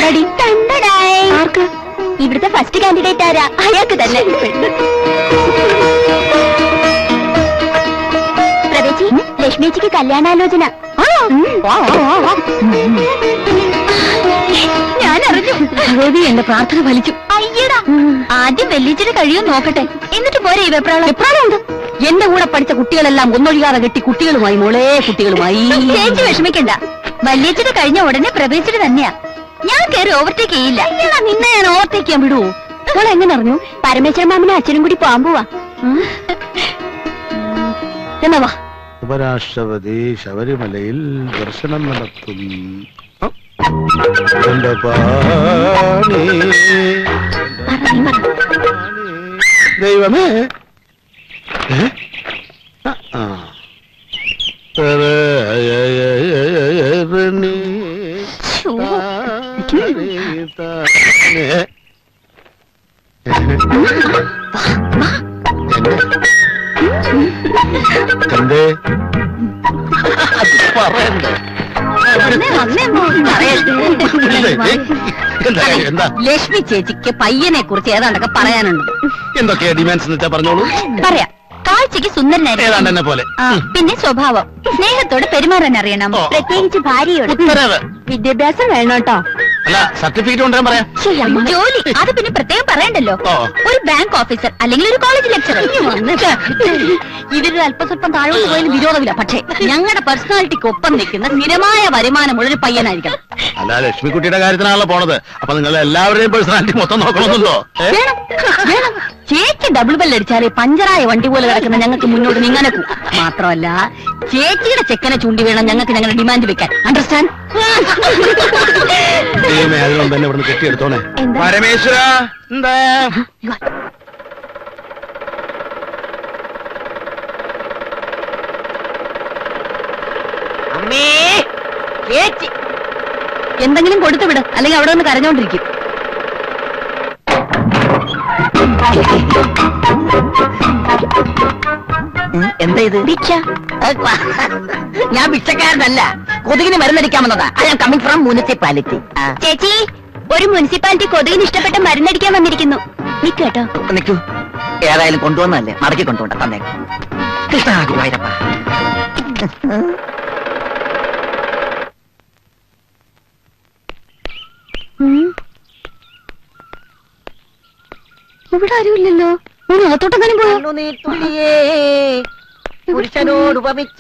ആരാടി ആർക്ക് ഇവിടുത്തെ first candidate ആരാ അയാൾക്ക് തന്നെ പ്രവേശി ലക്ഷ്മിച്ചിക്ക് കല്യാണാലോചന ഞാൻ അറിഞ്ഞു ഭഗവതി എന്റെ പ്രാർത്ഥന ഫലിച്ചു അയ്യടാ ആദ്യം വെല്ലിച്ചിട്ട് കഴിയും നോക്കട്ടെ എന്നിട്ട് പോരെ ഈ വെപ്രാളം എപ്പോഴുണ്ട് എന്റെ കൂടെ പഠിച്ച കുട്ടികളെല്ലാം ഒന്നൊഴിയാതെ കെട്ടി കുട്ടികളുമായി മോളെ കുട്ടികളുമായി ചേച്ചി വിഷമിക്കണ്ട വല്യച്ചിട്ട് കഴിഞ്ഞ ഉടനെ പ്രവേശിച്ചിട്ട് തന്നെയാ ഞാൻ കയറി ഓവർടേക്ക് ചെയ്യില്ല എടാ, നിന്നെ ഞാൻ ഓവർടേക്ക് ചെയ്യാൻ വിടുവോ മോൾ എങ്ങനെ അറിഞ്ഞു പരമേശ്വരൻ മാമനും അച്ഛനും കൂടി പോകാൻ പോവാ എന്നാ വാ ഉപരാഷ്ട്രപതി ശബരിമലയിൽ ദർശനം നടത്തും ആ. എന്റെ പാണി ദൈവമേ ഏ? ആ, ആ. തരയയയയയരണി താരേ എന്തേ അത് പറയണ്ടേ എന്താ എന്താ ലക്ഷ്മി ചേച്ചിക്ക് പയ്യനെ കുറിച്ച് ഏതാണ്ടൊക്കെ പറയാനുണ്ട് എന്തൊക്കെയാ ഡിമാൻഡ്സ് എന്ന് വെച്ചാ പറഞ്ഞോളൂ പറയാം കാഴ്ചക്ക് സുന്ദരനായിരിക്കും ഏതാണ്ട് എന്നെ പോലെ ആ, പിന്നെ സ്വഭാവം സ്നേഹത്തോടെ പെരുമാറാൻ അറിയണം ഓ. പ്രത്യേകിച്ച് ഭാര്യയോട് ഉത്തരവ് വിദ്യാഭ്യാസം വേണം കേട്ടോ അല്ല സർട്ടിഫിക്കറ്റ് കൊണ്ടുവരാൻ പറയാം ജോലി അത് പിന്നെ പ്രത്യേകം പറയണ്ടല്ലോ ഓ. ഒരു ബാങ്ക് ഓഫീസർ അല്ലെങ്കിൽ ഒരു കോളേജ് ലെക്ചറർ ഇവരൊരു അല്പസ്വല്പം താഴോട്ട് പോയാലും വിരോധമില്ല പക്ഷേ ഞങ്ങളുടെ പേഴ്സണാലിറ്റിക്ക് ഒപ്പം നിൽക്കുന്ന സ്ഥിരമായ വരുമാനമുള്ള ഒരു പയ്യനായിരിക്കണം അല്ല ലക്ഷ്മിക്കുട്ടിയുടെ കാര്യത്തിനാണല്ലോ പോണത് അപ്പൊ നിങ്ങൾ എല്ലാവരുടെയും പേഴ്സണാലിറ്റി മൊത്തം നോക്കണമെന്നല്ലോ ഏ? വേണം വേണം ചേച്ചി ഡബിൾ ബെൽ അടിച്ചാലേ പഞ്ചറായ വണ്ടി പോലെ കിടക്കുന്ന ഞങ്ങൾക്ക് മുന്നോട്ട് നീങ്ങാനെ മാത്രമല്ല ചേച്ചിയുടെ ചെക്കനെ ചൂണ്ടി വേണം ഞങ്ങൾക്ക് ഞങ്ങളുടെ ഡിമാൻഡ് വെക്കാൻ അണ്ടർസ്റ്റാൻഡ് ദൈവമേ അതിനൊന്നും തന്നെ ഇവിടുന്ന് കെട്ടിയെടുത്തോണേ എന്താ പരമേശ്വര എന്താ അമ്മേ ചേച്ചി എന്തെങ്കിലും കൊടുത്തു വിട് അല്ലെങ്കിൽ അവിടെ നിന്ന് കരഞ്ഞോണ്ടിരിക്കും എന്താ ഇത് ഭിക്ഷ ഞാൻ ഭിക്ഷക്കാരനല്ല കൊതുകിന് മരുന്നടിക്കാൻ വന്നതാ I am coming from municipality ചേച്ചി ഒരു മുനിസിപ്പാലിറ്റി കൊതുകിന് ഇഷ്ടപ്പെട്ട മരുന്നടിക്കാൻ വന്നിരിക്കുന്നു നിക്കേട്ടോ നിൽക്കൂ ഏതായാലും കൊണ്ടുവന്നല്ലേ മടക്കി കൊണ്ടുപോണ്ട തന്നെ കൃഷ്ണ ഗുരുവായൂരപ്പ ഇവിടെ ആരുമില്ലല്ലോ അകത്തോട്ടെങ്ങാനും പോയോ പുരുഷനോട് ഉപമിച്ച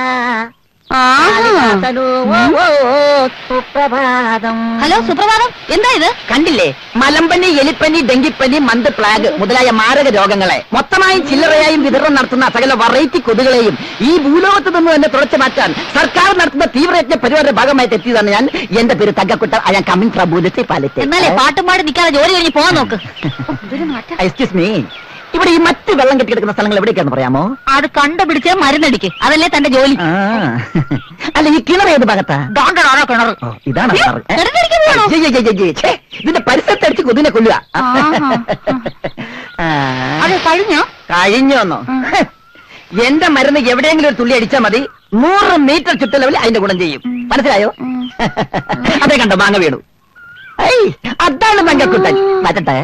സുപ്രഭാതം ഹലോ സുപ്രഭാതം എന്താ ഇത് കണ്ടില്ലേ മലമ്പനി എലിപ്പനി ഡെങ്കിപ്പനി മന്ത് പ്ലാഗ് മുതലായ മാരക രോഗങ്ങളെ മൊത്തമായും ചില്ലറയായും വിതരണം നടത്തുന്ന സകല വെറൈറ്റി കൊതുകളെയും ഈ ഭൂലോകത്ത് നിന്ന് തന്നെ തുടച്ചു മാറ്റാൻ സർക്കാർ നടത്തുന്ന തീവ്രയജ്ഞ പരിപാടിയുടെ ഭാഗമായിട്ട് എത്തിയതാണ് ഞാൻ എന്റെ പേര് തങ്കക്കുട്ട I am coming from municipality എന്നാലേ പാട്ടും പാടി നിൽക്കാതെ ജോലി കഴിഞ്ഞ് പോവാൻ നോക്ക് എക്സ്ക്യൂസ് മീ ഇവിടെ ഈ മറ്റ് വെള്ളം കെട്ടിക്കിടക്കുന്ന സ്ഥലങ്ങൾ എവിടേക്കാന്ന് പറയാമോ അത് കണ്ടുപിടിച്ച് മരുന്നടിക്ക് അതല്ലേ തന്റെ ജോലി ആ. അല്ല ഈ കിണർ ഏത് ഭാഗത്താ ദാണ്ടാണോ കിണർ ഓ, ഇതാണ് ഏ, കിണറ്. ഏ? കിണറ്റിലേക്ക് പോകണോ? ജയ് ജയ് ജയ് ജയ്. ഛേ, ഇതിന്റെ പരിസരത്തടിച്ച് കൊതിനെ കൊല്ലുക ആഹാ. ആ. അത് കഴിഞ്ഞോ കഴിഞ്ഞോന്നോ ഹ്. എന്റെ മരുന്ന് എവിടെയെങ്കിലും ഒരു തുള്ളി അടിച്ചാൽ മതി നൂറ് മീറ്റർ ചുറ്റളവിൽ അതിന്റെ ഗുണം ചെയ്യും മനസ്സിലായോ അതെ കണ്ടോ മാങ്ങ വീണു ഐ, അതാണ് മങ്കക്കുട്ടൻ മാറ്റട്ടെ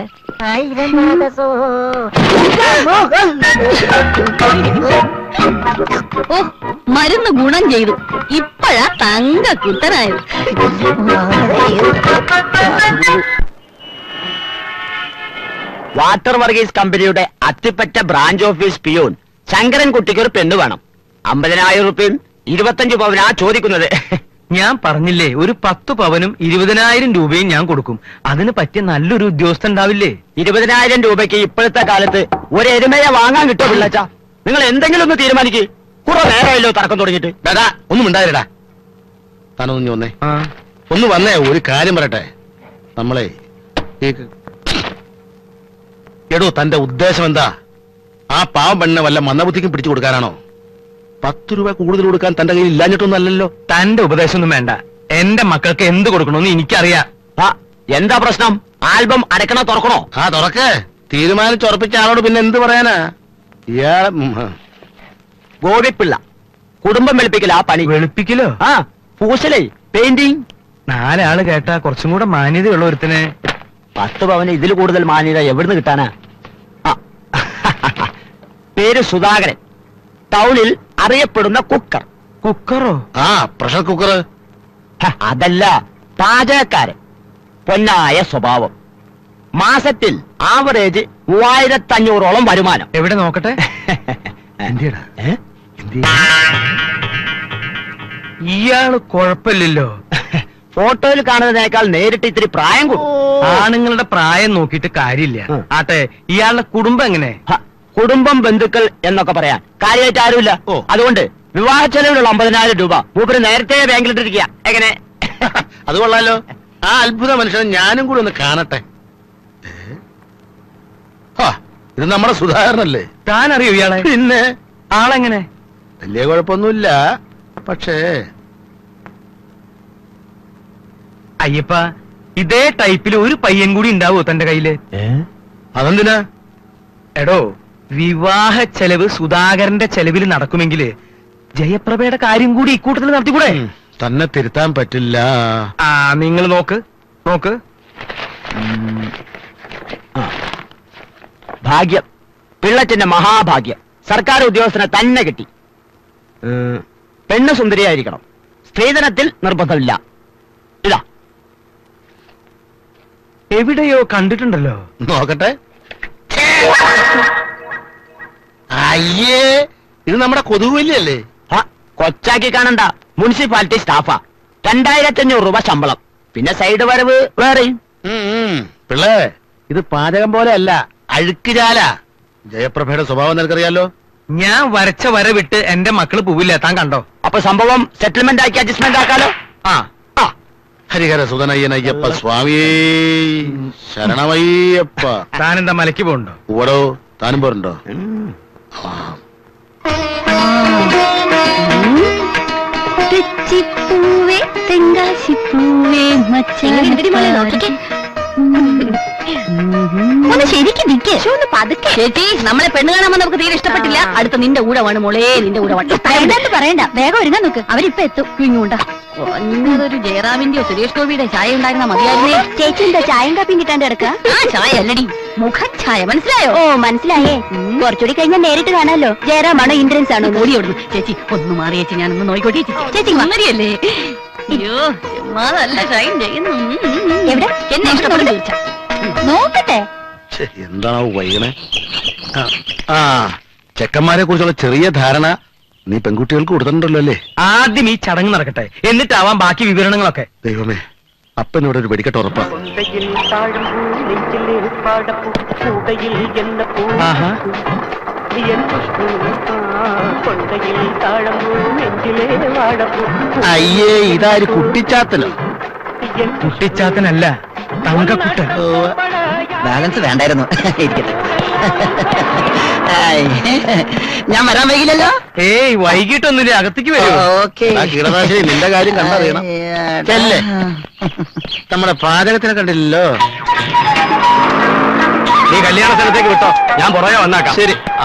ഓ മരുന്ന് ഗുണം ചെയ്തു ഇപ്പഴാ തങ്ക കുത്തനായത് വാട്ടർ വർഗീസ് കമ്പനിയുടെ Athippatta branch office peon Sankaran കുട്ടിക്ക് ഒരു പെണ്ണ് വേണം അമ്പതിനായിരം റുപ്യയും ഇരുപത്തഞ്ച് പവനാ ചോദിക്കുന്നത് ഞാൻ പറഞ്ഞില്ലേ ഒരു പത്ത് പവനും ഇരുപതിനായിരം രൂപയും ഞാൻ കൊടുക്കും അതിന് പറ്റിയ നല്ലൊരു ഉദ്യോഗസ്ഥൻ ഉണ്ടാവില്ലേ ഇരുപതിനായിരം രൂപയ്ക്ക് ഇപ്പോഴത്തെ കാലത്ത് ഒരു എരുമയെ വാങ്ങാൻ കിട്ടുമോ പിള്ളച്ച നിങ്ങൾ എന്തെങ്കിലും ഒന്ന് തീരുമാനിക്ക് കുറെ നേരമല്ലോ തർക്കം തുടങ്ങിയിട്ട് ഡാ ഒന്നും ഉണ്ടായിരടാ താനൊന്നും നീ വന്നേ ഒന്ന് വന്നേ ഒരു കാര്യം പറയട്ടെ നമ്മളെ ഈ ക- എടോ തന്റെ ഉദ്ദേശം എന്താ ആ പാവം പെണ്ണിനെ വല്ല മന്ദബുദ്ധിക്കും പിടിച്ചു കൊടുക്കാനാണോ പത്ത് രൂപ കൂടുതൽ കൊടുക്കാൻ തന്റെ കയ്യിൽ ഇല്ലാഞ്ഞിട്ടൊന്നും അല്ലല്ലോ തന്റെ ഉപദേശമൊന്നും വേണ്ട എന്റെ മക്കൾക്ക് എന്ത് കൊടുക്കണമെന്ന് എനിക്കറിയാം ആ, എന്താ പ്രശ്നം ആൽബം അടക്കണോ തുറക്കണോ ആ തുറക്ക് തീരുമാനിച്ചുറപ്പിച്ച ആളോട് പിന്നെ എന്ത് പറയാനാ ഇയാളെ ഉം, ആ. ഗോപിപ്പിള്ള കുടുംബം വെളുപ്പിക്കല ആ പണി വെളുപ്പിക്കലോ ആ പൂശലേ പെയിന്റിങ് നാലാള് കേട്ടാ കുറച്ചും കൂടെ മാന്യതയുള്ള ഒരുത്തന് പത്ത് പവന് ഇതിൽ കൂടുതൽ മാന്യത എവിടുന്ന് കിട്ടാനാ ആ. പേര് സുധാകരൻ ടൗണിൽ അറിയപ്പെടുന്ന കുക്കർ കുക്കറോ ആ പ്രഷർ കുക്കർ ഹ, അതല്ല പാചകക്കാരൻ പൊന്നായ സ്വഭാവം മാസത്തിൽ ആവറേജ് മൂവായിരത്തി അഞ്ഞൂറോളം വരുമാനം എവിടെ നോക്കട്ടെ എന്തിയടാ ഏ? ഇയാള് കുഴപ്പമില്ലല്ലോ ഫോട്ടോയിൽ കാണുന്നതിനേക്കാൾ നേരിട്ട് ഇത്തിരി പ്രായം കൂടും ആണുങ്ങളുടെ പ്രായം നോക്കിയിട്ട് കാര്യമില്ല ഉം. ആട്ടെ ഇയാളുടെ കുടുംബം എങ്ങനെ ഹ, കുടുംബം ബന്ധുക്കൾ എന്നൊക്കെ പറയാൻ കാര്യമായിട്ട് ആരുമില്ല ഓ. അതുകൊണ്ട് വിവാഹ ചെലവിലുള്ള അമ്പതിനായിരം രൂപ മൂപ്പര് നേരത്തെ ബാങ്കിലിട്ടിരിക്കുക എങ്ങനെ അത് കൊള്ളാലോ ആ അത്ഭുത മനുഷ്യനെ ഞാനും കൂടി ഒന്ന് കാണട്ടെ ഏ? ആ, ഇത് നമ്മുടെ സുധാകരനല്ലേ താൻ അറിയോ ഇയാളെ പിന്നെ ആളെങ്ങനെ വലിയ കുഴപ്പമൊന്നുമില്ല പക്ഷേ അയ്യപ്പ ഇതേ ടൈപ്പിൽ ഒരു പയ്യൻ കൂടി ഉണ്ടാവോ തന്റെ കയ്യില് അതെന്തിനാ എടോ വിവാഹ ചെലവ് സുധാകരന്റെ ചെലവിൽ നടക്കുമെങ്കില് ജയപ്രഭയുടെ കാര്യം കൂടി ഇക്കൂട്ടത്തിൽ നടത്തിക്കൂടെ ഉം, തന്നെ തിരുത്താൻ പറ്റില്ല ആ നിങ്ങൾ നോക്ക് നോക്ക് ആ. ഭാഗ്യം പിള്ളച്ചന്റെ മഹാഭാഗ്യം സർക്കാർ ഉദ്യോഗസ്ഥനെ തന്നെ കിട്ടി ഉം, പെണ്ണ് സുന്ദരിയായിരിക്കണം സ്ത്രീധനത്തിൽ നിർബന്ധമില്ല ഇതാ എവിടെയോ കണ്ടിട്ടുണ്ടല്ലോ നോക്കട്ടെ അയ്യേ ഇത് നമ്മുടെ കൊതുകുവല്ലിയല്ലേ ഹ, കൊച്ചാക്കി കാണണ്ട മുനിസിപ്പാലിറ്റി സ്റ്റാഫാ രണ്ടായിരത്തി അഞ്ഞൂറ് രൂപ ശമ്പളം പിന്നെ സൈഡ് വരവ് വേറെയും ഉം, ഉം. പിള്ളേ ഇത് പാചകം പോലെ അല്ല അഴുക്കുചാല ജയപ്രഭയുടെ സ്വഭാവം നിനക്കറിയാലോ ഞാൻ വരച്ച വര വിട്ട് എന്റെ മക്കള് പോവില്ല താൻ കണ്ടോ അപ്പൊ സംഭവം സെറ്റിൽമെന്റ് ആക്കി അഡ്ജസ്റ്റ്മെന്റ് ആക്കാലോ ആ ആ ഹരിഹര സുതനയ്യനയ്യപ്പ സ്വാമിയേ ശരണമയ്യപ്പ താൻ എന്താ മലയ്ക്ക് പോകണ്ടോ ഉവടോ താനും പോരുണ്ടോ ഉം. തെച്ചിപ്പൂവേ തെങ്കാശിപ്പൂവേ മച്ചാൻ ഒന്ന് ശരിക്കും നിക്ക് ഒന്ന് പതുക്കെ ചേച്ചി നമ്മളെ പെണ്ണ് കാണാൻ നമുക്ക് തീരെ ഇഷ്ടപ്പെട്ടില്ല അടുത്ത നിന്റെ ഊഴമാണ് മോളെ നിന്റെ ഊഴമാണ് പറയണ്ടെന്ന് പറയണ്ട വേഗം ഒരുങ്ങാൻ നോക്ക് അവരിപ്പൊ എത്തും ഇങ്ങോട്ടാ കുറഞ്ഞതൊരു ജയറാമിന്റെയോ സുരേഷ് ഗോപിയുടെ ചായ ഉണ്ടായിരുന്ന മതിയായിരുന്നേ ചേച്ചി എന്താ ചായയും കാപ്പിയും കിട്ടാണ്ട് കിടക്ക ആ ചായ അല്ലടി മുഖഛായ മനസ്സിലായോ ഓ മനസ്സിലായേ കുറച്ചുകൂടി കഴിഞ്ഞാൽ നേരിട്ട് കാണാലോ ജയറാമാണോ ഇന്ദ്രൻസ് ആണോ ഓടി ഓടുന്നു ചേച്ചി ഒന്ന് മാറി ചേച്ചി ഞാനൊന്ന് നോയിക്കോട്ടെ ചേച്ചി ചേച്ചി അങ്ങനെയല്ലേ അയ്യോ ചുമ്മാതല്ല ഷൈൻ ചെയ്യുന്നു ഉം, ഉം, ഉം. എവിടെ? എന്നെ ഇഷ്ടപ്പെടും തീർച്ച നോക്കട്ടെ ഛെ, എന്താണാവോ വൈകണേ ആ, ആ ചെക്കന്മാരെ കുറിച്ചുള്ള ചെറിയ ധാരണ നീ പെൺകുട്ടികൾക്ക് കൊടുത്തിട്ടുണ്ടല്ലോ അല്ലേ ആദ്യം ഈ ചടങ്ങ് നടക്കട്ടെ എന്നിട്ടാവാം ബാക്കി വിവരണങ്ങളൊക്കെ ദൈവമേ അപ്പനിവിടെ ഒരു വെടിക്കെട്ട് ഉറപ്പാ கொண்டையில் தாழம்பூ நெஞ்சிலே பாடப்பூ கூடையில் என்ன பூ ആഹാ என் குஷ்பு ஆ, கொண்டையில் தாழம்பூ நெஞ்சிலே வாடப்பூ അയ്യേ ഇതാര് കുട്ടിച്ചാത്തനോ என் കുട്ടിച്ചാത്തനല്ല തങ്കക്കുട്ടൻ ബാലൻസ് വേണ്ടായിരുന്നു ഇരിക്കട്ടെ ആയ്. ഞാൻ വരാൻ വൈകില്ലല്ലോ ഏയ് വൈകിട്ടൊന്നുമില്ല അകത്തേക്ക് വരൂ ഓക്കെ ആ കീടനാശിനി നിന്റെ കാര്യം കണ്ടറിയണം ചെല്ല്. നമ്മുടെ പാചകത്തിനെ കണ്ടില്ലല്ലോ നീ കല്യാണ സ്ഥലത്തേക്ക് വിട്ടോ ഞാൻ പുറകെ വന്നാക്കാം ശരി ആ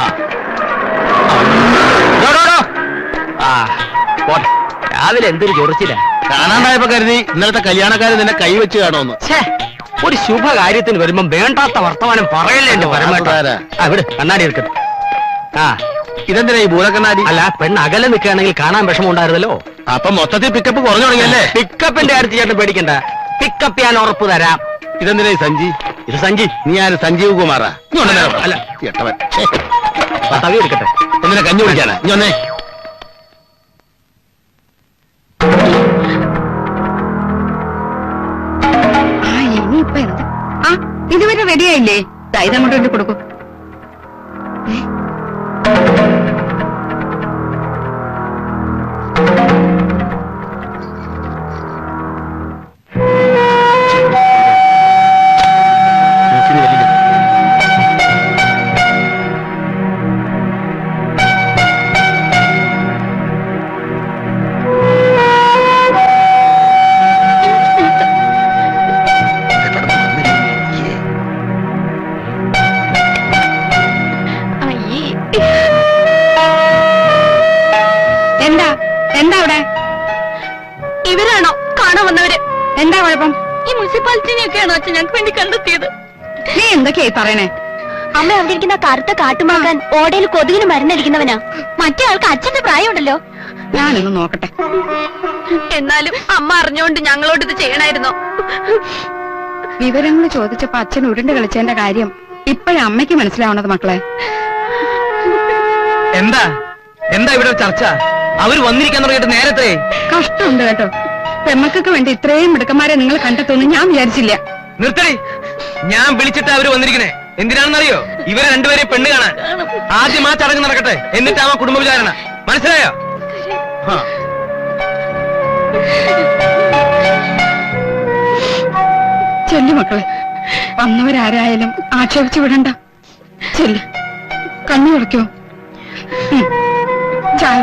ഡോ, ഡോ, ഡോ. ആ പോട്ടെ രാവിലെ എന്തൊരു ചൊറിച്ചില്ല കാണാണ്ടായപ്പോ കരുതി ഇന്നലത്തെ കല്യാണക്കാര് നിന്നെ കൈവച്ച് കാണുമെന്ന് ഛേ ഒരു ശുഭകാര്യത്തിന് വരുമ്പോ വേണ്ടാത്ത വർത്തമാനം പറയല്ലേ എന്റെ പരമേട്ട ആരാ? ആ വിട് കണ്ണാടി എടുക്കട്ടെ ആ ഇതെന്തിനാ ഈ ഭൂതക്കണ്ണാടി അല്ല പെണ്ണ് അകലെ നിൽക്കുകയാണെങ്കിൽ കാണാൻ വിഷമം ഉണ്ടായിരുന്നല്ലോ അപ്പൊ മൊത്തത്തിൽ പിക്കപ്പ് കുറഞ്ഞു തുടങ്ങിയല്ലേ പിക്കപ്പിന്റെ കാര്യത്തിൽ ചേട്ടൻ പേടിക്കണ്ട പിക്കപ്പ് ഞാൻ ഉറപ്പ് തരാം ഇതെന്തിനാ ഈ സഞ്ജി ഇത് സഞ്ജി നീ ആര് സഞ്ജീവ് കുമാറാ നീ വന്നേ അല്ല. അല്ല എട്ടവൻ ഛേ. ആ, തവി എടുക്കട്ടെ എന്തിനാ കഞ്ഞി കുടിക്കാനാ നീ വന്നേ ആ ഇനിയിപ്പൊ എന്താ ആ ഇതുവരെ റെഡിയായില്ലേ ഇതങ്ങോട്ട് കൊണ്ട് കൊടുക്കൂ മൂക്കിന് വലിയ എന്താ എന്താ അവിടെ ഇവരാണോ കാണാൻ വന്നവര് എന്താ കുഴപ്പം ഈ മുനിസിപ്പാലിറ്റിനെയൊക്കെയാണോ അച്ഛൻ ഞങ്ങൾക്ക് വേണ്ടി കണ്ടെത്തിയത് നീ എന്തൊക്കെയായി പറയണേ അമ്മ അവിടെ ഇരിക്കുന്ന കറുത്ത കാട്ടുമാക്കാൻ ഓടയിൽ കൊതുകിന് മരുന്നടിക്കുന്നവനാ മറ്റേ ആൾക്ക് അച്ഛന്റെ പ്രായമുണ്ടല്ലോ ഞാനൊന്ന് നോക്കട്ടെ എന്നാലും അമ്മ അറിഞ്ഞുകൊണ്ട് ഞങ്ങളോട് ഇത് ചെയ്യണായിരുന്നോ വിവരങ്ങൾ ചോദിച്ചപ്പോ അച്ഛൻ ഉരുണ്ട് കളിച്ചതിന്റെ കാര്യം ഇപ്പോഴാ അമ്മയ്ക്ക് മനസ്സിലാവണത് മക്കളെ എന്താ എന്താ ഇവിടെ ഒരു ചർച്ച അവര് വന്നിരിക്കാൻ തുടങ്ങിയിട്ട് നേരത്തെ കഷ്ടമുണ്ട് കേട്ടോ പെമ്മക്കൊക്കെ വേണ്ടി ഇത്രയും മിടുക്കന്മാരെ നിങ്ങൾ കണ്ടെത്തുമെന്ന് ഞാൻ വിചാരിച്ചില്ല നിർത്തടി ഞാൻ വിളിച്ചിട്ട് അവര് വന്നിരിക്കണേ എന്തിനാണെന്നറിയോ ഇവരെ രണ്ടുപേരെ പെണ്ണ് കാണാൻ ആദ്യം ആ ചടങ്ങ് നടക്കട്ടെ എന്നിട്ടാവാ കുടുംബ വിചാരണ മനസ്സിലായോ ആ. ചെല്ലു മക്കളെ വന്നവരാരായാലും ആക്ഷേപിച്ചു വിടണ്ട ചെല്ലു കണ്ണു തുറക്കോ ചായ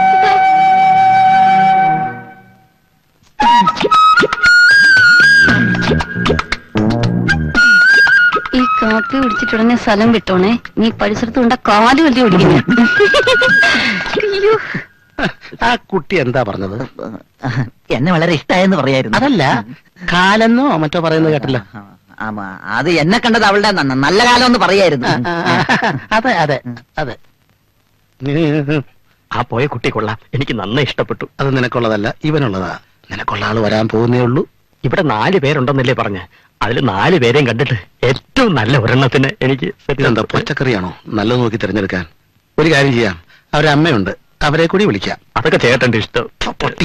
ഈ കാപ്പി പിടിച്ചിട്ടുടനെ സ്ഥലം വിട്ടോണേ നീ പരിസരത്ത് കൊണ്ട കാല് വലിയ ഒടിക്കുന്നു അയ്യോ ആ കുട്ടി എന്താ പറഞ്ഞത് എന്നെ വളരെ ഇഷ്ടായെന്ന് പറയായിരുന്നു അതല്ല കാലെന്നോ മറ്റോ പറയുന്നത് കേട്ടല്ലോ ആമാ, അത് എന്നെ കണ്ടത് അവളുടെ ന- നല്ല കാലം എന്ന് പറയായിരുന്നു ആ, ആ, അതെ അതെ അതെ ആ പോയ കുട്ടി കൊള്ളാം എനിക്ക് നന്നായി ഇഷ്ടപ്പെട്ടു അത് നിനക്കുള്ളതല്ല ഇവനുള്ളതാ നിനക്കുള്ള ആള് വരാൻ പോകുന്നേ ഉള്ളൂ ഇവിടെ നാല് പേരുണ്ടെന്നല്ലേ പറഞ്ഞ് അതിൽ നാല് പേരെയും കണ്ടിട്ട് ഏറ്റവും നല്ല ഒരെണ്ണത്തിന് എനിക്ക് set ഇതെന്താ ചെയ്തു. പച്ചക്കറിയാണോ നല്ലത് നോക്കി തിരഞ്ഞെടുക്കാൻ ഒരു കാര്യം ചെയ്യാം അവരെ അമ്മയുണ്ട് അവരെ കൂടി വിളിക്കാം അതൊക്കെ ചേട്ടന്റെ ഇഷ്ടം പൊട്ടി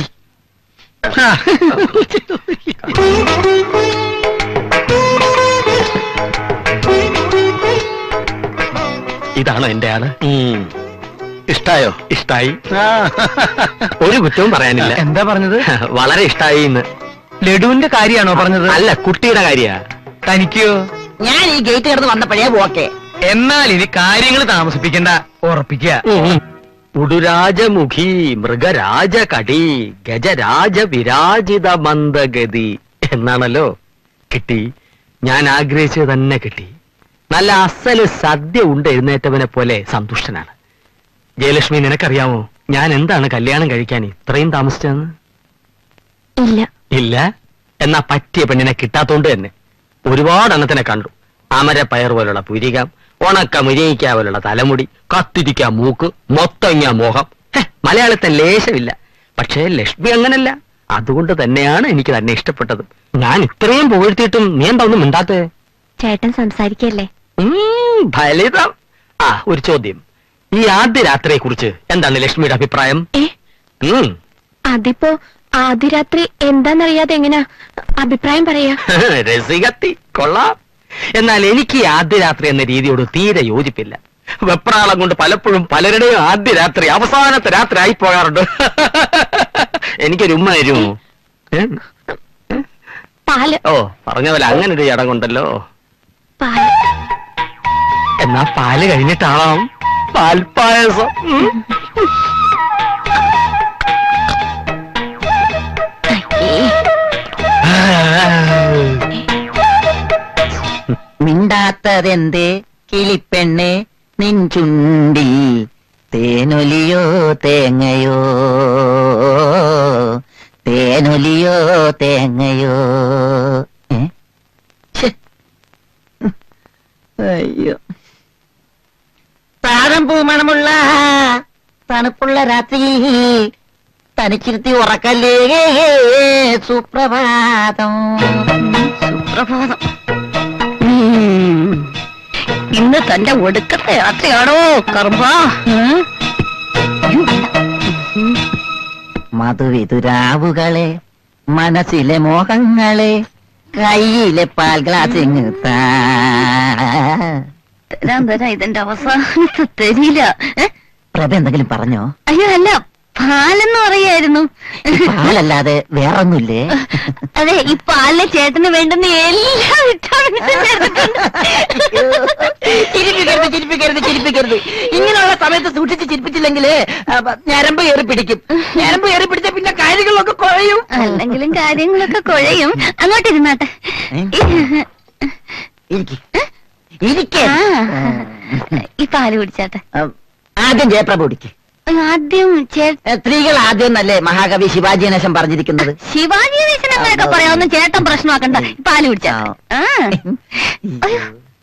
ഇതാണോ എന്റെ ആള് ഉം. ഇഷ്ടായോ ഇഷ്ടായി ആ. ഒരു കുറ്റവും പറയാനില്ല എന്താ പറഞ്ഞത് വളരെ ഇഷ്ടായി എന്ന് ലഡുവിന്റെ കാര്യാണോ പറഞ്ഞത് അല്ല കുട്ടിയുടെ കാര്യ തനിക്കോ ഞാൻ ഈ ഗേറ്റ് കിടന്ന് വന്നപ്പോഴേ ഓക്കെ എന്നാൽ ഇനി കാര്യങ്ങൾ താമസിപ്പിക്കണ്ട ഉറപ്പിക്കുക ഉടുരാജമുഖി മൃഗരാജകടി ഗജരാജ വിരാജിത മന്ദഗതി എന്നാണല്ലോ കിട്ടി ഞാൻ ആഗ്രഹിച്ചത് തന്നെ കിട്ടി നല്ല അസല് സദ്യ ഉണ്ട് എഴുന്നേറ്റവനെ പോലെ സന്തുഷ്ടനാണ് ജയലക്ഷ്മി നിനക്കറിയാമോ ഞാൻ എന്താണ് കല്യാണം കഴിക്കാൻ ഇത്രയും താമസിച്ചതെന്ന് ഇല്ല ഇല്ല എന്നാ പറ്റിയ പെണ്ണിനെ കിട്ടാത്തോണ്ട് തന്നെ ഒരുപാട് എണ്ണത്തിനെ കണ്ടു അമരപ്പയർ പോലുള്ള പുരികം ഉണക്ക മുരിയിക്ക പോലുള്ള തലമുടി കത്തിരിക്ക മൂക്ക് മൊത്തങ്ങ മോഹം ഹെ, മലയാളത്തെ ലേശമില്ല പക്ഷേ ലക്ഷ്മി അങ്ങനല്ല അതുകൊണ്ട് തന്നെയാണ് എനിക്ക് തന്നെ ഇഷ്ടപ്പെട്ടത് ഞാൻ ഇത്രയും പുകഴ്ത്തിയിട്ടും നീ എന്താ ഒന്നും മിണ്ടാത്തേ ചേട്ടൻ സംസാരിക്കല്ലേ ഉം, ഫലിതം ആ ഒരു ചോദ്യം ഈ ആദ്യ രാത്രിയെ കുറിച്ച് എന്താണ് ലക്ഷ്മിയുടെ അഭിപ്രായം ഏ ഉം അതിപ്പോ ആദ്യ രാത്രി എന്താന്നറിയാതെ എങ്ങനാ അഭിപ്രായം പറയാ രസികത്തി കൊള്ളാം എന്നാൽ എനിക്ക് ഈ ആദ്യ രാത്രി എന്ന രീതിയോട് തീരെ യോജിപ്പില്ല വെപ്രാളം കൊണ്ട് പലപ്പോഴും പലരുടെയും ആദ്യ രാത്രി അവസാനത്തെ രാത്രി ആയി പോകാറുണ്ട് എനിക്കൊരു ഉമ്മ തരുമോ ഏ? പാല് ഓ പറഞ്ഞ പോലെ അങ്ങനെ ഒരു ചടങ്ങുണ്ടല്ലോ പാല് എന്നാ പാല് കഴിഞ്ഞിട്ടാവാം പാൽപ്പായസം ഉം. മിണ്ടാത്തതെന്തേ കിളിപ്പെണ്ണെ നിൻ ചുണ്ടിൽ തേനൊലിയോ തേങ്ങയോ തേനൊലിയോ തേങ്ങയോ ഏ? ഛെ. അയ്യോ താഴം പൂമണമുള്ള തണുപ്പുള്ള രാത്രിയിൽ തനിച്ചിരുത്തി ഉറക്കല്ലേ സുപ്രഭാതം സുപ്രഭാതം ഉം. ഇന്ന് തന്റെ ഒടുക്കത്തെ യാത്രയാണോ കർമ്മ മധുവിതുരാവുകളെ മനസ്സിലെ മോഹങ്ങളെ കയ്യിലെ പാൽ ഗ്ലാസ് ഇങ്ങ് താ. തരാൻ തരാം ഇതിന്റെ അവസാനത്തെ തരില്ല ഏ? പ്രഭ എന്തെങ്കിലും പറഞ്ഞോ അയ്യോ അല്ല പാലെന്ന് പറയായിരുന്നു പാലല്ലാതെ വേറൊന്നുമില്ലേ അതെ ഈ പാലിലെ ചേട്ടന് വേണ്ടുന്ന എല്ലാ വിറ്റാമിൻസും ചേർത്തിട്ടുണ്ട്. ചിരിപ്പിക്കരുത് ചിരിപ്പിക്കരുത് ചിരിപ്പിക്കരുത് ഇങ്ങനെയുള്ള സമയത്ത് സൂക്ഷിച്ച് ചിരിപ്പിച്ചില്ലെങ്കിൽ ഞരമ്പ് ഏറി പിടിക്കും ഞരമ്പ് ഏറി പിടിച്ച പിന്നെ കാര്യങ്ങളൊക്കെ കുറയും അല്ലെങ്കിലും കാര്യങ്ങളൊക്കെ കുഴയും അങ്ങോട്ടിരുന്നാട്ടെ ഇരിക്ക്. ഇരിക്ക്. ആ. ഈ പാല് കുടിച്ചാട്ടെ ഉം, ആദ്യം ജയപ്രഭ കുടിക്ക് ആദ്യം ചേ സ്ത്രീകൾ ആദ്യം എന്നല്ലേ മഹാകവി ശിവാജി ഗണേശൻ പറഞ്ഞിരിക്കുന്നത് ശിവാജി ഗണേശൻ അങ്ങനെയൊക്കെ പറയാവുന്ന ചേട്ടൻ പ്രശ്നമാക്കണ്ട പാല് കുടിച്ച ആ അയ്യോ.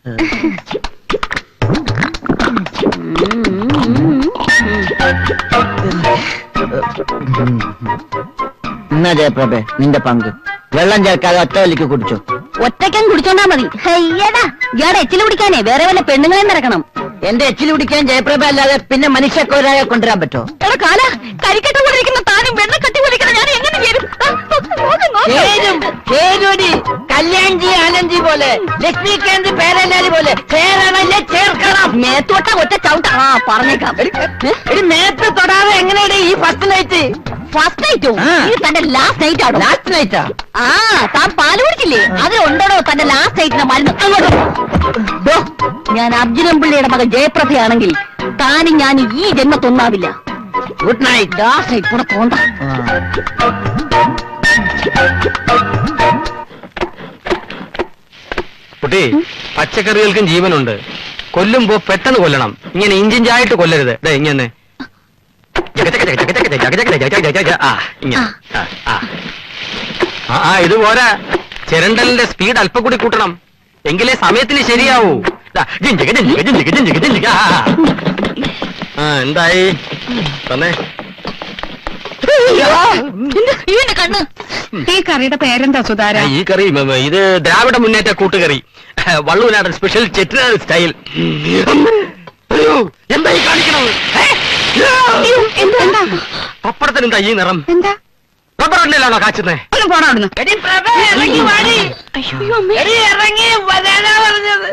എന്നാ ജയപ്രഭേ നിന്റെ പങ്ക് വെള്ളം ചേർക്കാതെ ഒറ്റ വലിക്ക് കുടിച്ചോ ഒറ്റയ്ക്കും കുടിച്ചോണ്ടാ മതി ഹയ്യടാ ഇയാടെ എച്ചില് കുടിക്കാനേ വേറെ വല്ല പെണ്ണുങ്ങളെ നിറക്കണം എന്റെ എച്ചിൽ കുടിക്കാൻ ജയപ്രഭ അല്ലാതെ പിന്നെ മനുഷ്യക്കൊരാളെ കൊണ്ടുവരാൻ പറ്റോ എടാ കാല കരിക്കട്ട പോലിരിക്കുന്ന താനും വെള്ളം കട്ടി പോലിരിക്കുന്ന ഞാൻ എങ്ങനെ ചേരും ആ, നോക്ക്, നോക്ക്, നോക്ക്. ചേരും ചേരൂടി കല്യാൺജി ആനന്ദ്ജി പോലെ ലക്ഷ്മികാന്ത് പേരല്ലാരി പോലെ ചേരണല്ലേ ചേർക്കണം മേത്തോട്ട ഒറ്റ ചവിട്ട ആ പറഞ്ഞേക്കാം ഒരു മേത്ത് തൊടാതെ എങ്ങനെയാണ് ഈ ഫസ്റ്റ് നൈറ്റ് ഫസ്റ്റ് നൈറ്റോ ആ. ഇത് തന്റെ ലാസ്റ്റ് നൈറ്റ് ആണോ ലാസ്റ്റ് നൈറ്റാ ആ താൻ പാല് കുടിച്ചില്ലേ അതിലുണ്ടോ തന്റെ ലാസ്റ്റ് നൈറ്റിന്റെ മരുന്ന് അങ്ങോട്ട് ദോ, ഞാൻ അർജുനൻ പിള്ളിയുടെ മകൻ ജയപ്രഭയാണെങ്കിൽ താനും ഞാൻ ഈ ജന്മത്തൊന്നാവില്ല ഗുഡ് നൈറ്റ് ലാസ്റ്റ് നൈറ്റ് കൂടെ പോണ്ട കുട്ടി പച്ചക്കറികൾക്കും ജീവനുണ്ട് കൊല്ലുമ്പോ പെട്ടെന്ന് കൊല്ലണം ഇങ്ങനെ ഇഞ്ചിഞ്ചായിട്ട് കൊല്ലരുത് ദേ ഇങ്ങനെ ആ ഇങ്ങനെ ആ, ആ. ആ ആ ഇത് പോരാ ചിരണ്ടലിന്റെ സ്പീഡ് അല്പം കൂടി കൂട്ടണം എങ്കിലേ സമയത്തിന് ശരിയാവൂ ദാ, ജിഞ്ചിക, ജിഞ്ചിക, ജിഞ്ചിക, ജിഞ്ചിക, ജിഞ്ചിക. ആ, ആ. ആ എന്തായി തന്നെ ഇവന്റെ കണ്ണ് ഈ കറിയുടെ പേരെന്താ സുധാര ഈ കറി ഉം, ഉം, ഇത് ദ്രാവിഡ മുന്നേറ്റ കൂട്ടുകറി വള്ളുവനാടൻ സ്പെഷ്യൽ ചെറ്റിനാട് സ്റ്റൈൽ അയ്യോ, എന്താ ഈ കാണിക്കണത് ഏ? എന്താ എന്താ പപ്പടത്തിന് എന്താ ഈ നിറം എന്താ റബ്ബർ എണ്ണയിലാണോ കാച്ചുന്നേ ഒന്ന് പോടാ അവിടുന്ന് എടി പ്രഭേ ഇറങ്ങി വാടി അയ്യോ അമ്മേ എടി ഇറങ്ങി വരാനാ പറഞ്ഞത്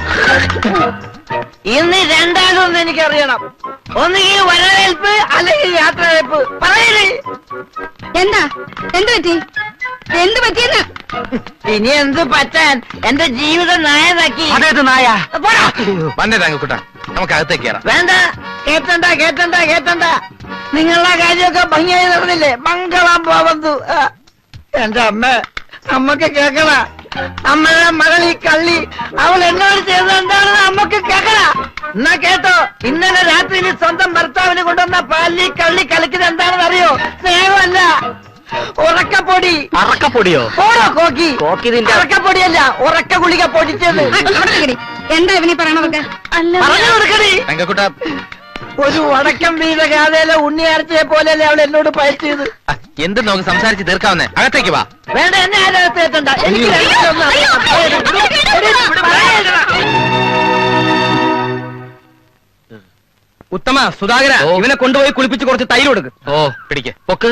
ഇന്ന് രണ്ടാമതൊന്നും എനിക്കറിയണം ഒന്നുകിൽ വരവേൽപ്പ് അല്ലെങ്കിൽ യാത്രവേൽപ്പ് പറയണേ എന്താ എന്ത് പറ്റി എന്ത് പറ്റിയെന്ന് ഇനി എന്ത് പറ്റാൻ എന്റെ ജീവിതം നായനാക്കി അതേത് നായ പോടാ. വന്നേ തങ്കക്കുട്ട നമുക്ക് അകത്തേക്ക് കയറാം വേണ്ട കേട്ടണ്ട കേട്ടണ്ട കേട്ടണ്ട നിങ്ങളുടെ കാര്യമൊക്കെ ഭംഗിയായി നടന്നില്ലേ മംഗളം പോവന്തു ആ. എന്റെ അമ്മ അമ്മക്ക് കേക്കണ അമ്മയുടെ മകൾ ഈ കള്ളി അവൾ എന്നോട് ചെയ്തത് എന്താണെന്ന് അമ്മക്ക് കേക്കണ എന്നാ കേട്ടോ ഇന്നലെ രാത്രിയിൽ സ്വന്തം ഭർത്താവിന് കൊണ്ടുവന്ന പാലിൽ ഈ കള്ളി കളിക്കുന്നത് എന്താണെന്ന് അറിയോ സ്നേഹമല്ല ഉറക്കപ്പൊടി അറക്കപ്പൊടിയോ ഓടോ കോക്കി കോക്കി നിന്റെ- ഉറക്കപ്പൊടിയല്ല ഉറക്ക ഗുളിക പൊടിച്ചത് ആ, അവിടെ നിൽക്കടി. എന്താ ഇവനീ പറയണതൊക്കെ അല്ല പറഞ്ഞു കൊടുക്കണേ തങ്കക്കുട്ട ഒരു വടക്കം വീത ഗാഥയിലെ ഉണ്ണിയാർച്ചയെ പോലെയല്ലേ അവൾ എന്നോട് പയറ്റിയത് ആ, എന്ത് നമുക്ക് സംസാരിച്ച് തീർക്കാവുന്നേ അകത്തേക്ക് വാ വേണ്ട എന്നെ ആരോഗ്യത്തെ എത്തണ്ട എനിക്ക് രണ്ടിലൊന്ന് അയ്യോ, അറിയാം. അയ്യോ, എടി, അയ്യോ, എടി, പറയരുത്. ഉത്തമ സുധാകര ഓ. ഇവനെ കൊണ്ടുപോയി കുളിപ്പിച്ച് കുറച്ച് തൈര് കൊടുക്ക് ഓ പിടിക്ക് പൊക്ക്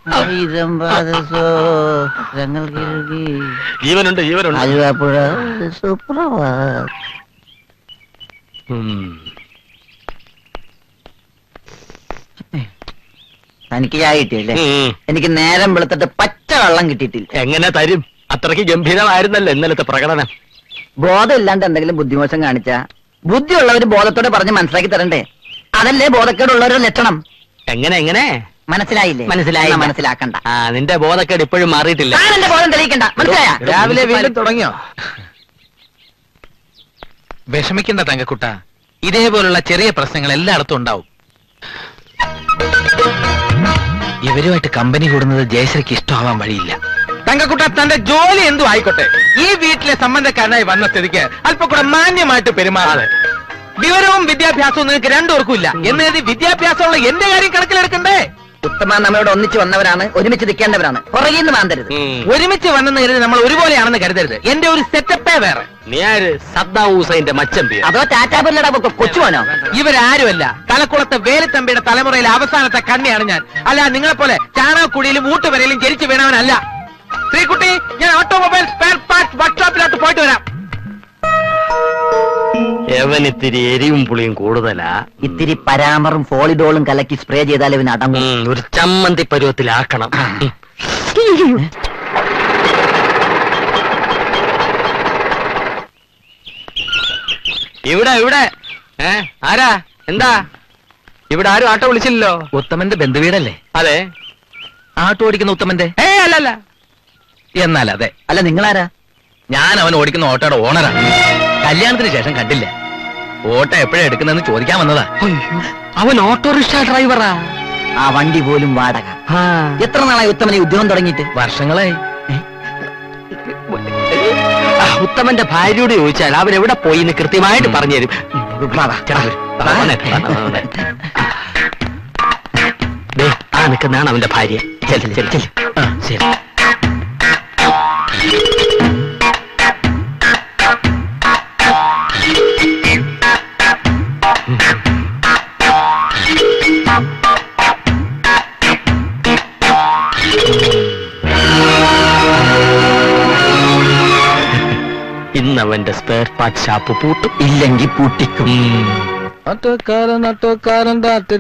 ജീവനുണ്ട് ജീവനുണ്ട് ആലുവാപ്പുഴ സുപ്രഭാ ഉം. തനിക്ക് ചായ കിട്ടിയല്ലേ ഉം. എനിക്ക് നേരം വെളുത്തിട്ട് പച്ച വെള്ളം കിട്ടിയിട്ടില്ല എങ്ങനെ തരും അത്രയ്ക്ക് ഗംഭീരമായിരുന്നല്ലോ ഇന്നലത്തെ പ്രകടനം ബോധം ഇല്ലാണ്ട് എന്തെങ്കിലും ബുദ്ധിമോശം കാണിച്ച ബുദ്ധിയുള്ളവര് ബോധത്തോടെ പറഞ്ഞ് മനസ്സിലാക്കി തരണ്ടേ അതല്ലേ ബോധക്കേടുള്ളവരുടെ ലക്ഷണം എങ്ങനെ എങ്ങനെ മനസ്സിലായില്ലേ മനസ്സിലായില്ല. എന്നാ മനസ്സിലാക്കണ്ട ആ നിന്റെ ബോധക്കേട് ഇപ്പോഴും മാറിയിട്ടില്ല താൻ എന്റെ ബോധം തെളിയിക്കണ്ട മനസ്സിലായ രാവിലെ വീണ്ടും തുടങ്ങിയോ വിഷമിക്കണ്ട തങ്കക്കുട്ട ഇതേപോലുള്ള ചെറിയ പ്രശ്നങ്ങൾ എല്ലായിടത്തും ഉണ്ടാവും ഇവരുമായിട്ട് കമ്പനി കൂടുന്നത് ജയശ്രീക്ക് ഇഷ്ടമാവാൻ വഴിയില്ല തങ്കക്കുട്ട തന്റെ ജോലി എന്തു ആയിക്കോട്ടെ ഈ വീട്ടിലെ സംബന്ധക്കാരനായി വന്ന സ്ഥിതിക്ക് അല്പം കൂടെ മാന്യമായിട്ട് പെരുമാറാതെ വിവരവും വിദ്യാഭ്യാസവും നിനക്ക് രണ്ടുപേർക്കും ഇല്ല എന്ന് കരുതി വിദ്യാഭ്യാസമുള്ള എന്റെ കാര്യം കണക്കിലെടുക്കണ്ടേ ഉത്തമ നമ്മളോട് ഒന്നിച്ച് വന്നവരാണ് ഒരുമിച്ച് നിൽക്കേണ്ടവരാണ് പുറകിൽ നിന്ന് മാന്തരുത് ഉം. ഒരുമിച്ച് വന്നെന്ന് കരുതി നമ്മൾ ഒരുപോലെയാണെന്ന് കരുതരുത് എന്റെ ഒരു സെറ്റപ്പേ വേറെ നീ ആര് സദ്ദാം ഹുസൈന്റെ മച്ചമ്പിയ അതോ ടാറ്റാബില്ലടാ കൊച്ചുമോനോ ഇവരാരുമല്ല തലക്കുളത്തെ വേലുത്തമ്പിയുടെ തലമുറയിലെ അവസാനത്തെ കണ്ണിയാണ് ഞാൻ അല്ല നിങ്ങളെ പോലെ ചാണകക്കുടിയിലും ഊട്ടുവരയിലും ജനിച്ചു വീണവനല്ല ശ്രീകുട്ടി ഞാൻ ഓട്ടോമൊബൈൽ സ്പെയർ പാർട്സ് വർക്ക്ഷോപ്പിലോട്ട് പോയിട്ട് വരാം എവൻ ഇത്തിരി എരിവും പുളിയും കൂടുതലാ ഇത്തിരി പരാമറും ഫോളിഡോളും കലക്കി സ്പ്രേ ചെയ്താൽ ഇവന് അടങ്ങും ഉം, ഒരു ചമ്മന്തി പരുവത്തിലാക്കണം ഉം. ഇവിടെ ഇവിടെ ഏ ആരാ എന്താ ഇവിടെ ആരും ആട്ടോ വിളിച്ചില്ലല്ലോ ഉത്തമന്റെ ബന്ധുവീടല്ലേ അതെ ആട്ടോ ഓടിക്കുന്ന ഉത്തമന്റെ ഏ അല്ലല്ല എന്നാൽ അതെ അല്ല നിങ്ങളാരാ ഞാൻ അവൻ ഓടിക്കുന്ന ഓട്ടോയുടെ ഓണറാ കല്യാണത്തിന് ശേഷം കണ്ടില്ല ഓട്ടോ എപ്പോഴാ എടുക്കുന്നതെന്ന് ചോദിക്കാൻ വന്നതാ അവൻ ഓട്ടോറിക്ഷ ഡ്രൈവറാ ആ വണ്ടി പോലും വാടക എത്ര നാളായി ഉത്തമനെ ഉദ്യോഗം തുടങ്ങിയിട്ട് വർഷങ്ങളായി ഉത്തമന്റെ ഭാര്യയോട് ചോദിച്ചാൽ അവൻ എവിടെ പോയി എന്ന് കൃത്യമായിട്ട് പറഞ്ഞു തരും ചേട്ടാ, വാ, വന്നേ, വന്നേ, വന്നേ. ദേ, ആ നിൽക്കുന്നതാണ് അവന്റെ ഭാര്യ ചെല് ചെല് ചെല് ആ, ശരി ഇന്ന് അവന്റെ സ്പെയർ പാർട്ട് ഷാപ്പ് പൂട്ടും ഇല്ലെങ്കിൽ പൂട്ടിക്കും ഓട്ടോക്കാരൻ ഓട്ടോക്കാരൻ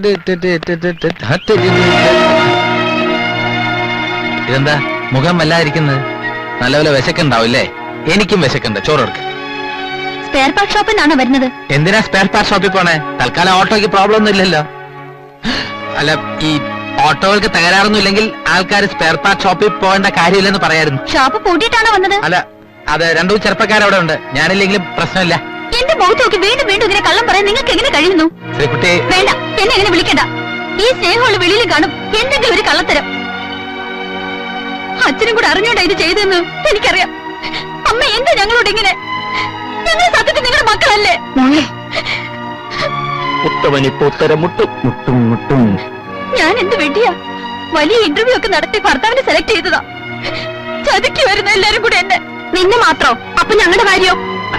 ഇതെന്താ മുഖം വല്ലാതിരിക്കുന്നത് നല്ലപോലെ വിശക്കുണ്ടാവില്ലേ എനിക്കും വിശക്കുണ്ട് ചോറ് കൊടുക്ക സ്പെയർ പാർട്ട് ഷോപ്പിൽ നിന്നാണോ വരുന്നത് എന്തിനാ സ്പെയർ പാർട്ട് ഷോപ്പിൽ പോണേ തൽക്കാലം ഓട്ടോയ്ക്ക് പ്രോബ്ലം ഒന്നും ഇല്ലല്ലോ അല്ല ഈ ഓട്ടോകൾക്ക് തകരാറൊന്നും ഇല്ലെങ്കിൽ ആൾക്കാർ സ്പെയർ പാർട്ട് ഷോപ്പിൽ പോകേണ്ട കാര്യമില്ലെന്ന് പറയായിരുന്നു ഷോപ്പ് പൂട്ടിയിട്ടാണോ വന്നത് അല്ല അത് രണ്ടു ചെറുപ്പക്കാരവിടെ ഉണ്ട് ഞാനില്ലെങ്കിലും പ്രശ്നമില്ല എന്റെ മുഖത്ത് നോക്കി വീണ്ടും വീണ്ടും ഇങ്ങനെ കള്ളം പറയാൻ നിങ്ങൾക്ക് എങ്ങനെ കഴിയുന്നു ശ്രീകുട്ടി വേണ്ട എന്നെ എങ്ങനെ വിളിക്കണ്ട ഈ സ്നേഹമുള്ള വെളിയിൽ കാണും എന്തെങ്കിലും ഒരു കള്ളത്തരം അച്ഛനും കൂടെ അറിഞ്ഞോണ്ടാ ഇത് ചെയ്തെന്ന് എനിക്കറിയാം അമ്മ എന്താ ഞങ്ങളോട് ഇങ്ങനെ ഞങ്ങൾ സത്യത്തിൽ നിങ്ങളുടെ മക്കളല്ലേ ഉത്തമൻ ഇപ്പൊ ഉത്തരം മുട്ടും മുട്ടും മുട്ടും ഞാൻ എന്ത് വേണ്ടിയാ വലിയ ഇന്റർവ്യൂ ഒക്കെ നടത്തി ഭർത്താവിനെ സെലക്ട് ചെയ്തതാ ചതുക്കി വരുന്ന എല്ലാരും കൂടെ എന്നെ നിന്നെ മാത്രോ അപ്പൊ ഞങ്ങളുടെ കാര്യോ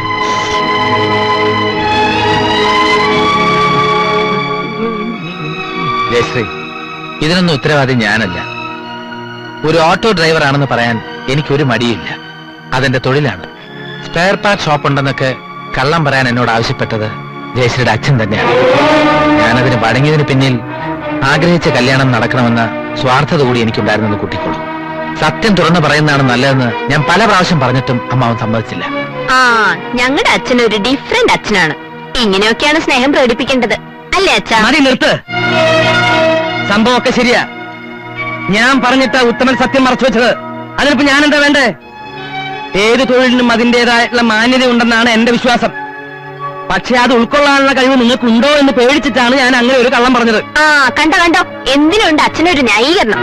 ജയശ്രീ ഇതിനൊന്നും ഉത്തരവാദി ഞാനല്ല ഒരു ഓട്ടോ ഡ്രൈവർ ആണെന്ന് പറയാൻ എനിക്കൊരു മടിയില്ല അതെന്റെ തൊഴിലാണ് സ്പെയർ പാർട്ട് ഷോപ്പ് ഉണ്ടെന്നൊക്കെ കള്ളം പറയാൻ എന്നോട് ആവശ്യപ്പെട്ടത് ജയശ്രീയുടെ അച്ഛൻ തന്നെയാണ് ഞാനതിന് വഴങ്ങിയതിന് പിന്നിൽ ആഗ്രഹിച്ച കല്യാണം നടക്കണമെന്ന സ്വാർത്ഥത കൂടി എനിക്കുണ്ടായിരുന്നെന്ന് കൂട്ടിക്കോളൂ സത്യം തുറന്നു പറയുന്നതാണ് നല്ലതെന്ന് ഞാൻ പല പ്രാവശ്യം പറഞ്ഞിട്ടും അമ്മാവൻ സമ്മതിച്ചില്ല ആ ഞങ്ങളുടെ അച്ഛൻ ഒരു ഡിഫറെന്റ് അച്ഛനാണ് ഇങ്ങനെയൊക്കെയാണ് സ്നേഹം പ്രകടിപ്പിക്കേണ്ടത് അല്ലേ അച്ഛാ മതി നിർത്ത് സംഭവമൊക്കെ ശരിയാ ഞാൻ പറഞ്ഞിട്ടാ ഉത്തമൻ സത്യം മറച്ചു വെച്ചത് അതിനിപ്പോ ഞാൻ എന്താ വേണ്ടേ ഏത് തൊഴിലിനും അതിന്റേതായിട്ടുള്ള മാന്യത ഉണ്ടെന്നാണ് എന്റെ വിശ്വാസം പക്ഷെ അത് ഉൾക്കൊള്ളാനുള്ള കഴിവ് നിങ്ങൾക്കുണ്ടോ എന്ന് പേടിച്ചിട്ടാണ് ഞാൻ അങ്ങനെ ഒരു കള്ളം പറഞ്ഞത് ആ കണ്ടോ കണ്ടോ എന്തിനുണ്ട് അച്ഛനൊരു ന്യായീകരണം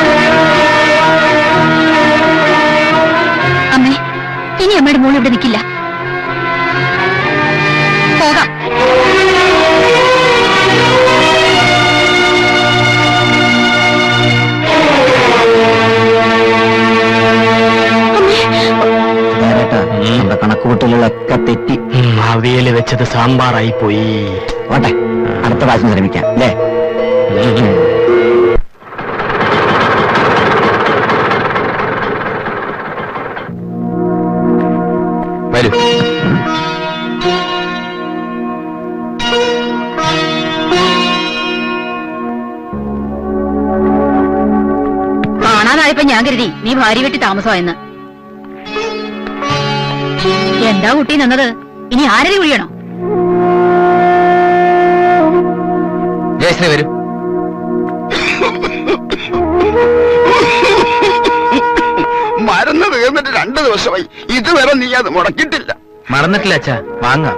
അമ്മേ ഇനി അമ്മയുടെ മോൾ ഇവിടെ നിൽക്കില്ല പോകാം നമ്മുടെ കണക്കുകൂട്ടലുകളൊക്കെ തെറ്റി അവിയല് വെച്ചത് സാമ്പാറായി പോയി ഓട്ടെ അടുത്ത പ്രാവശ്യം ശ്രമിക്കാം അല്ലേ വരൂ കാണാതായപ്പോ ഞാൻ കരുതി നീ ഭാര്യ വെട്ടി താമസമായെന്ന് എന്താ കുട്ടി നിന്നത് ഇനി ആരതി കുഴിയണോ ജയശ്രീ വരൂ മരുന്ന് തീർന്നിട്ട് രണ്ടു ദിവസമായി ഇതുവരെ നീ അത് മുടക്കിയിട്ടില്ല മറന്നിട്ടില്ല അച്ഛാ വാങ്ങാം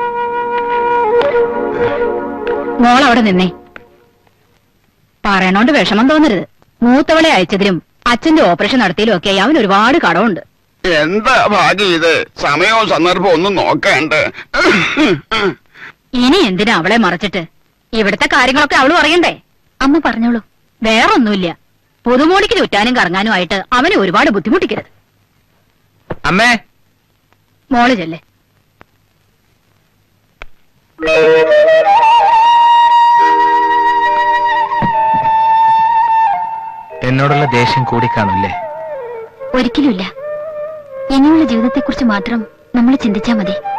മോൾ അവിടെ നിന്നേ പറയണോണ്ട് വിഷമം തോന്നരുത് മൂത്തവളെ അയച്ചതിലും അച്ഛന്റെ ഓപ്പറേഷൻ നടത്തിയതിലും ഒക്കെ അവൻ ഒരുപാട് കടമുണ്ട് എന്താ ഭാഗ്യം ഇത് സമയവും സന്ദർഭവും ഒന്നും നോക്കണ്ട് ഇനി എന്തിനാ അവളെ മറച്ചിട്ട് ഇവിടുത്തെ കാര്യങ്ങളൊക്കെ അവള് പറയണ്ടേ അമ്മ പറഞ്ഞോളൂ വേറൊന്നുമില്ല പുതുമോളിക്ക് ചുറ്റാനും കറങ്ങാനും ആയിട്ട് അവനെ ഒരുപാട് ബുദ്ധിമുട്ടിക്കരുത് അമ്മേ മോള് ചെല്ലേ എന്നോടുള്ള ദേഷ്യം കൂടിക്കാണുല്ലേ ഒരിക്കലുമില്ല ഇനിയുള്ള ജീവിതത്തെക്കുറിച്ച് മാത്രം നമ്മൾ ചിന്തിച്ചാ മതി